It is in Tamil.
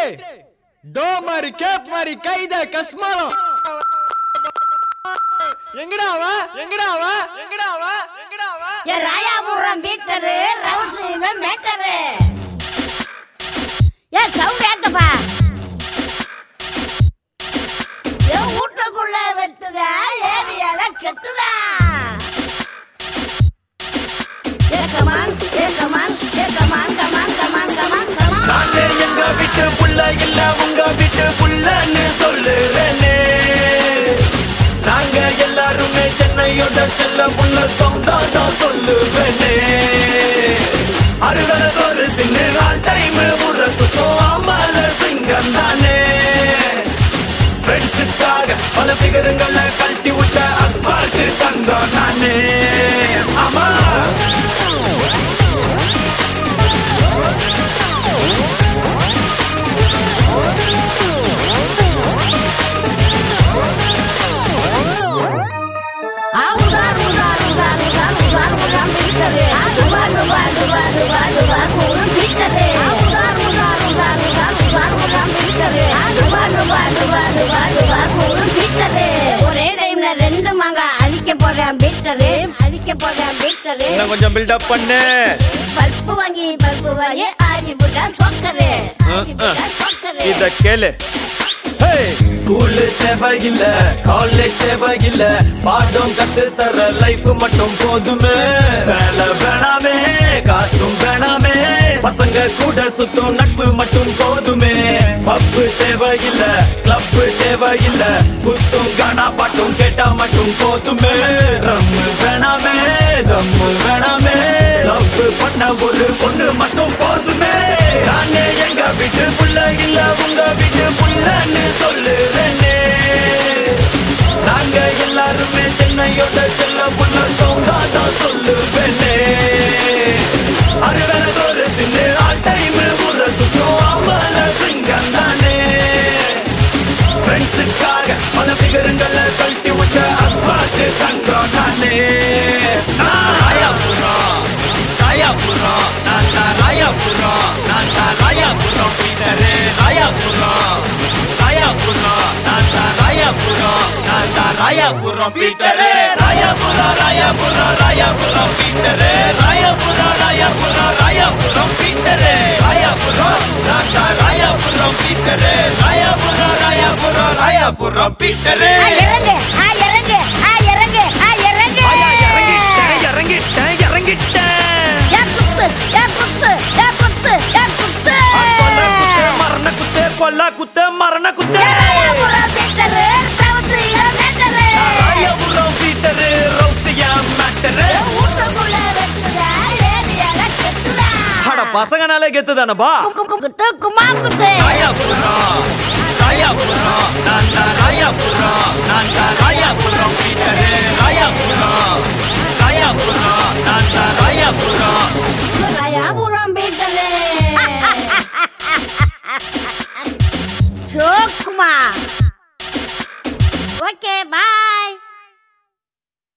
டோ மாதிரி கேப் மாதிரி கைத கஸ்மாலம் எங்கடா அவ எங்கடா அவ எங்கடா அவ எங்கடா அவ ஏ ராயாபுரம் பீட்டரு ரவுண்ட் இவன் மேட்டரு ஏ சவுண்ட் ஏட்டப்பா ஏ வீட்டுக்குள்ள வெத்துதா ஏரியால கெத்துதா ஏ கமான் ஏ கமான் ஏ come on come on come on come on come on நாங்க எங்க வீட்டு புள்ள இல்ல உங்க வீட்டு புள்ளன்னு சொல்லுறேனே நாங்க எல்லாருமே சென்னையோட செல்ல புள்ள சொந்தா தான் சொல்லுவேனே அறுவடை சோறு தின்னு ஆல் டைம் ஊற சுத்தம் ஆமால சிங்கம் தானே ஃப்ரெண்ட்ஸுக்காக பல பிகரங்களை கழட்டி விட்ட அப்பாக்கு தங்கம் நானே ஆமா ஆவுதார் உதார் உதார் உதார் உதார் உதார் பீட்டரு ஆடுவார் உவார் உவார் உவார் உவார் ஒரு பீட்டரு ஆவுதார் உதார் உதார் உதார் உதார் உதார் பீட்டரு ஆடுவார் உவார் உவார் உவார் உவார் ஒரு பீட்டரு ஒரே டைம்ல ரெண்டு மங்க அழிக்க போறேன் பீட்டரு அழிக்க போறேன் பீட்டரு இன்னும் கொஞ்சம் பில்டப் பண்ணு பல்பு வாங்கி பல்பு வாங்கி ஆடி புட்டா சொக்கரு ஆடி புட்டா சொக்கரு இத கேளு ஸ்கூல் தேவையில்ல காலேஜ் தேவையில்ல பாடம் கத்து தர லைஃப் மட்டும் போதுமே வேலை வேணாமே காசும் வேணாமே பசங்க கூட சுத்தும் நட்பு மட்டும் போதுமே பப்பு தேவையில்ல கிளப் தேவையில்ல குத்தும் கானா பாட்டும் கேட்டா மட்டும் போதுமே ரம்மு வேணாமே தம்மு வேணாமே லவ் பண்ண ஒரு பொண்ணு மட்டும் போதுமே நானே எங்க வீட்டு புள்ள இல்ல உங்க வீட்டு புள்ளன்னு சொல்லுறேனே நாங்க எல்லாருமே சென்னையோட செல்ல புள்ள சோங்கா தான் சொல்லுவேனே அறுவரை சோறு தின்னு ஆல் டைம் ஊற சுத்தம் ஆம்பல சிங்கம் தானே ஃப்ரெண்ட்ஸுக்காக பல பிகரங்களை கழட்டி விட்ட அப்பாக்கு தங்கம் நானே நான் ராயாபுரம் ராயாபுரம் நான் தான் ராயாபுரம் நான் தான் ராயாபுரம் பீட்டரு ராயாபுரம் ராயாபுரம் நான் தான் ராயாபுரம் நான் தான் Royapuram Peter Royapuram Royapuram Royapuram Peter Royapuram Royapuram Royapuram Peter Royapuram நான் தான் ராயாபுரம் பீட்டரு ராயாபுரம் ராயாபுரம் ராயாபுரம் பீட்டரு ஆ இறங்கு ஆ இறங்கு ஆ இறங்கு ஆ இறங்கு ஆயா, இறங்கிட்டேன் இறங்கிட்டேன் இறங்கிட்டேன் யா குத்து யா குத்து யா குத்து யா குத்து கொல்ல குத்து மரண குத்து கொல்ல குத்து மரண குத்து ராயாபுரம் பீட்டரு ரவுசியா மேட்டரு ராயபுரம் பீட்டரு ரவுசியா மேட்டரு ஊட்டுக்குள்ள வெச்சுதா ஏரியால கெத்துதா அட பசங்கனாலே கெத்து தானப்பா குத்து குமா குத்து ராயபுரம் ராயபுரம் நான் தான் ராயபுரம் நான் தான் ராயபுரம் பீட்டரு ராயபுரம் ராயபுரம் நான் தான் ராயபுரம் ராயாபுரம் பீட்டரு சோக்குமா